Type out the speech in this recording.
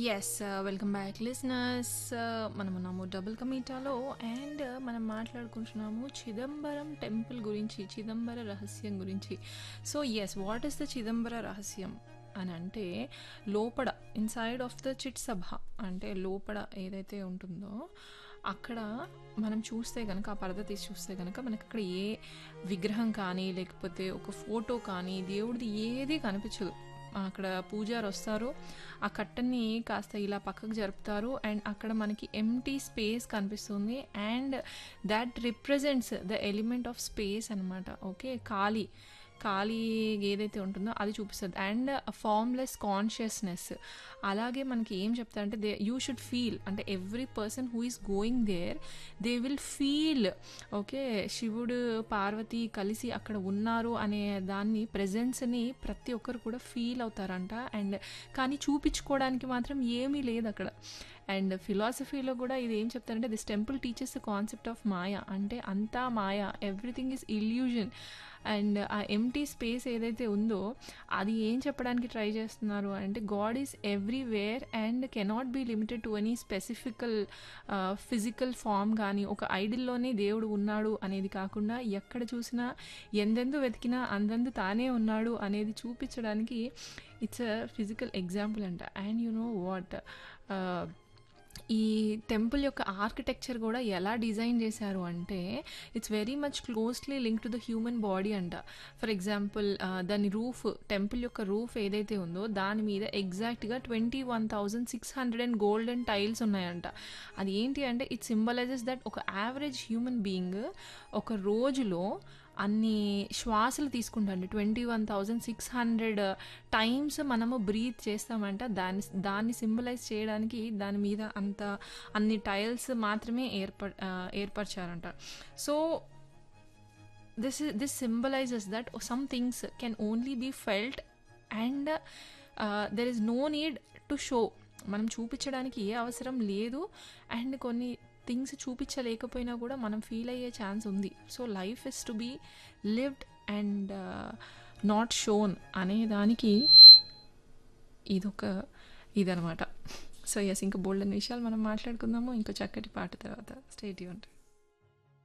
yes welcome back listeners మనం ఉన్నాము double కమీటాలో and మనం మాట్లాడుకుంటున్నాము చిదంబరం టెంపుల్ గురించి చిదంబర రహస్యం గురించి so yes what is the Chidambara Rahasyam అని అంటే లోపల ఇన్సైడ్ ఆఫ్ ద చిట్ సభ అంటే లోపల ఏదైతే ఉంటుందో అక్కడ మనం చూస్తే కనుక ఆ పరద తీసి చూస్తే కనుక మనకి అక్కడ ఏ విగ్రహం కానీ లేకపోతే ఒక ఫోటో కానీ దేవుడిది ఏది కనిపించదు అక్కడ పూజారి వస్తారు ఆ కట్టన్ని కాస్త ఇలా పక్కకు జరుపుతారు అండ్ అక్కడ మనకి ఎంటీ స్పేస్ కనిపిస్తుంది and that represents the element of space అనమాట ఓకే ఖాళీ ఖాళీ ఏదైతే ఉంటుందో అది చూపిస్తుంది అండ్ ఫార్మ్లెస్ కాన్షియస్నెస్ అలాగే మనకి ఏం చెప్తా అంటే దే యూ షుడ్ ఫీల్ అంటే every person who is going there they will feel okay శివుడు పార్వతి కలిసి అక్కడ ఉన్నారు అనే దాన్ని ప్రజెన్స్ని ప్రతి ఒక్కరు కూడా ఫీల్ అవుతారంట అండ్ కానీ చూపించుకోవడానికి మాత్రం ఏమీ లేదు అక్కడ అండ్ ఫిలాసఫీలో కూడా ఇది ఏం చెప్తారంటే this temple teachers the concept of maya అంటే అంతా మాయా ఎవ్రీథింగ్ ఈజ్ ఇల్యూజన్ అండ్ ఆ ఎంటీ స్పేస్ ఏదైతే ఉందో అది ఏం చెప్పడానికి ట్రై చేస్తున్నారు అంటే god is everywhere and cannot be limited to any specifical physical form కానీ ఒక ఐడిల్లోనే దేవుడు ఉన్నాడు అనేది కాకుండా ఎక్కడ చూసినా ఎందెందు వెతికినా అందందు తానే ఉన్నాడు అనేది చూపించడానికి ఇట్స్ అ ఫిజికల్ ఎగ్జాంపుల్ అంట అండ్ యు నో వాట్ ఈ టెంపుల్ యొక్క ఆర్కిటెక్చర్ కూడా ఎలా డిజైన్ చేశారు అంటే it's very much closely link to the human body అంట ఫర్ ఎగ్జాంపుల్ దాని రూఫ్ టెంపుల్ యొక్క రూఫ్ ఏదైతే ఉందో దాని మీద ఎగ్జాక్ట్గా twenty one thousand six hundred and golden tiles ఉన్నాయంట అది ఏంటి అంటే ఇట్ సింబలైజెస్ దట్ ఒక యావరేజ్ హ్యూమన్ బీయింగ్ ఒక రోజులో అన్ని శ్వాసలు తీసుకుంటాండి twenty one thousand six hundred times మనము బ్రీత్ చేస్తామంట దాన్ని దాన్ని సింబలైజ్ చేయడానికి దాని మీద అంత అన్ని టైల్స్ మాత్రమే ఏర్ప ఏర్పరిచారంట so this this symbolises that some things can only be felt and there is no need to show మనం చూపించడానికి ఏ అవసరం లేదు అండ్ కొన్ని థింగ్స్ చూపించలేకపోయినా కూడా మనం ఫీల్ అయ్యే ఛాన్స్ ఉంది so life is to be lived and not shown అనే దానికి ఇదొక ఇదనమాట సో ఎస్ ఇంకా బోల్డెన్ విషయాలు మనం మాట్లాడుకుందాము ఇంకో చక్కటి పాట తర్వాత స్టేట్ యూంట్